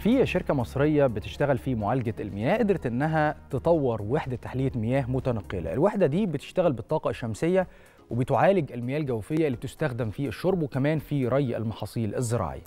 في شركة مصرية بتشتغل في معالجة المياه قدرت إنها تطور وحدة تحلية مياه متنقلة الوحدة دي بتشتغل بالطاقة الشمسية وبتعالج المياه الجوفية اللي بتستخدم في الشرب وكمان في ري المحاصيل الزراعية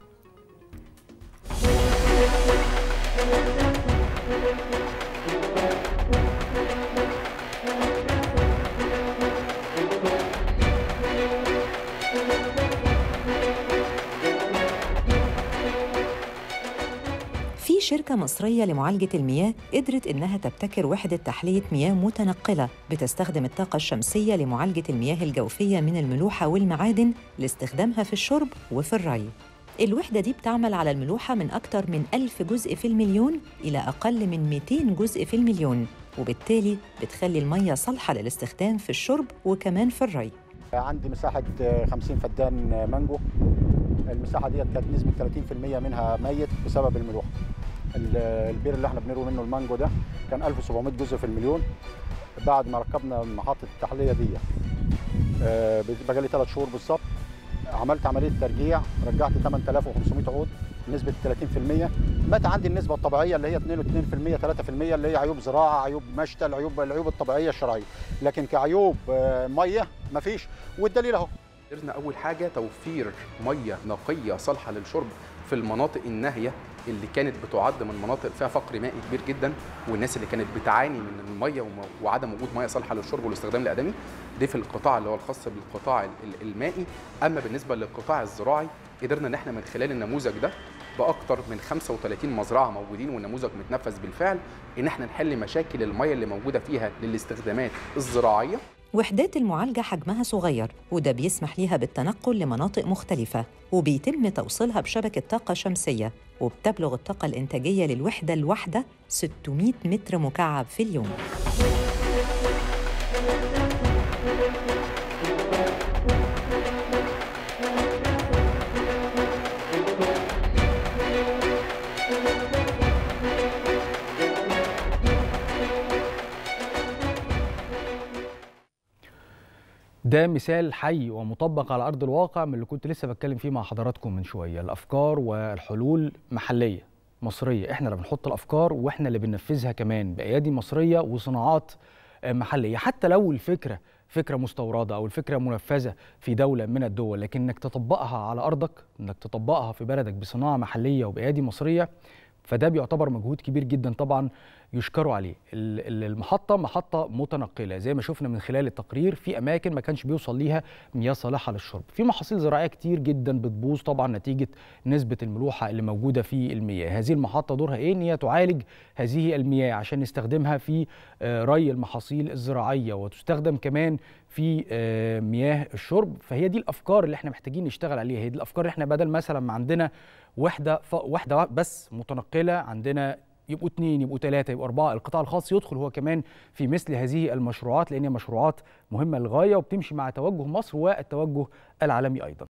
في شركة مصرية لمعالجة المياه قدرت إنها تبتكر وحدة تحلية مياه متنقلة بتستخدم الطاقة الشمسية لمعالجة المياه الجوفية من الملوحة والمعادن لاستخدامها في الشرب وفي الري الوحدة دي بتعمل على الملوحة من أكتر من ألف جزء في المليون إلى أقل من 200 جزء في المليون وبالتالي بتخلي المية صالحة للاستخدام في الشرب وكمان في الري عندي مساحة 50 فدان مانجو المساحة ديت كانت نسبة 30% منها ميت بسبب الملوحة البير اللي احنا بنروي منه المانجو ده كان 1700 جزء في المليون بعد ما ركبنا محطة التحلية دي بقى لي ثلاث شهور بالظبط عملت عملية ترجيع رجعت 8500 عود نسبة 30% مات عندي النسبة الطبيعية اللي هي 2.2% 3% اللي هي عيوب زراعة عيوب مشتل عيوب العيوب الطبيعية الشرعية لكن كعيوب مية مفيش والدليل اهو قدرنا اول حاجه توفير ميه نقيه صالحه للشرب في المناطق الناهيه اللي كانت بتعد من مناطق فيها فقر مائي كبير جدا والناس اللي كانت بتعاني من الميه وعدم وجود ميه صالحه للشرب والاستخدام الادمي دي في القطاع اللي هو الخاص بالقطاع المائي اما بالنسبه للقطاع الزراعي قدرنا ان احنا من خلال النموذج ده باكثر من 35 مزرعه موجودين والنموذج متنفذ بالفعل ان احنا نحل مشاكل الميه اللي موجوده فيها للاستخدامات الزراعيه وحدات المعالجة حجمها صغير وده بيسمح ليها بالتنقل لمناطق مختلفة وبيتم توصيلها بشبكة طاقة شمسية وبتبلغ الطاقة الإنتاجية للوحدة الواحدة 600 متر مكعب في اليوم ده مثال حي ومطبق على ارض الواقع من اللي كنت لسه بتكلم فيه مع حضراتكم من شويه الافكار والحلول محليه مصريه احنا اللي بنحط الافكار واحنا اللي بننفذها كمان بايادي مصريه وصناعات محليه حتى لو الفكره فكره مستورده او الفكره منفذه في دوله من الدول لكن انك تطبقها على ارضك انك تطبقها في بلدك بصناعه محليه وبايادي مصريه فده بيعتبر مجهود كبير جدا طبعا يشكروا عليه المحطة محطة متنقلة زي ما شفنا من خلال التقرير في أماكن ما كانش بيوصل ليها مياه صالحة للشرب في محاصيل زراعية كتير جدا بتبوظ طبعا نتيجة نسبة الملوحة اللي موجودة في المياه هذه المحطة دورها إيه إن هي تعالج هذه المياه عشان نستخدمها في ري المحاصيل الزراعية وتستخدم كمان في مياه الشرب فهي دي الأفكار اللي احنا محتاجين نشتغل عليها هي دي الأفكار اللي احنا بدل مثلا ما عندنا وحدة واحدة بس متنقلة عندنا يبقوا اثنين يبقوا ثلاثة يبقوا أربعة القطاع الخاص يدخل هو كمان في مثل هذه المشروعات لأن هي مشروعات مهمة للغاية وبتمشي مع توجه مصر والتوجه العالمي أيضا